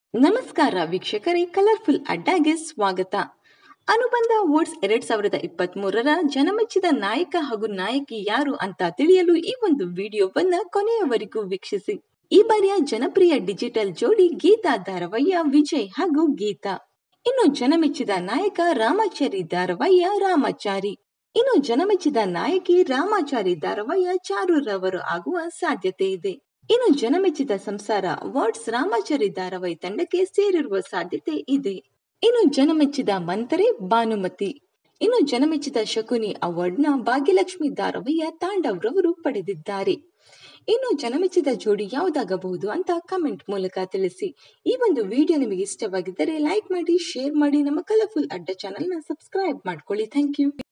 ನಮಸ್ಕಾರ ವೀಕ್ಷಕರೇ ಕಲರ್ಫುಲ್ ಅಡ್ಡಾಗೆ ಸ್ವಾಗತ ಅನುಬಂಧ ಅವಾರ್ಡ್ಸ್ ಎರಡ್ ಸಾವಿರದ ಇಪ್ಪತ್ತ್ ಮೂರರ ಜನಮೆಚ್ಚಿದ ನಾಯಕ ಹಾಗೂ ನಾಯಕಿ ಯಾರು ಅಂತ ತಿಳಿಯಲು ಈ ಒಂದು ವಿಡಿಯೋವನ್ನ ಕೊನೆಯವರೆಗೂ ವೀಕ್ಷಿಸಿ ಈ ಬಾರಿಯ ಜನಪ್ರಿಯ ಡಿಜಿಟಲ್ ಜೋಡಿ ಗೀತಾ ಧಾರವಯ್ಯ ವಿಜಯ್ ಹಾಗೂ ಗೀತಾ ಇನ್ನು ಜನಮೆಚ್ಚಿದ ನಾಯಕ ರಾಮಾಚಾರಿ ಧಾರವಯ್ಯ ರಾಮಾಚಾರಿ ಇನ್ನು ಜನಮೆಚ್ಚಿದ ನಾಯಕಿ ರಾಮಾಚಾರಿ ಧಾರವಯ್ಯ ಚಾರುರವರು ಆಗುವ ಸಾಧ್ಯತೆ ಇದೆ ಇನ್ನು ಜನಮೆಚ್ಚಿದ ಸಂಸಾರ ವಾರ್ಡ್ಸ್ ರಾಮಾಚಾರಿ ಧಾರಾವಾಹಿ ತಂಡಕ್ಕೆ ಸೇರಿರುವ ಸಾಧ್ಯತೆ ಇದೆ ಇನ್ನು ಜನಮೆಚ್ಚಿದ ಮಂತರೆ ಭಾನುಮತಿ ಇನ್ನು ಜನಮೆಚ್ಚಿದ ಶಕುನಿ ಅವಾರ್ಡ್ನ ಭಾಗ್ಯಲಕ್ಷ್ಮಿ ಧಾರಾವಾಹಿಯ ತಾಂಡವ್ರವರು ಪಡೆದಿದ್ದಾರೆ ಇನ್ನು ಜನಮೆಚ್ಚಿದ ಜೋಡಿ ಯಾವುದಾಗಬಹುದು ಅಂತ ಕಮೆಂಟ್ ಮೂಲಕ ತಿಳಿಸಿ ಈ ಒಂದು ವಿಡಿಯೋ ನಿಮಗೆ ಇಷ್ಟವಾಗಿದ್ದರೆ ಲೈಕ್ ಮಾಡಿ ಶೇರ್ ಮಾಡಿ ನಮ್ಮ ಕಲರ್ಫುಲ್ ಅಡ್ಡ ಚಾನೆಲ್ನ ಸಬ್ಸ್ಕ್ರೈಬ್ ಮಾಡ್ಕೊಳ್ಳಿ ಥ್ಯಾಂಕ್ ಯು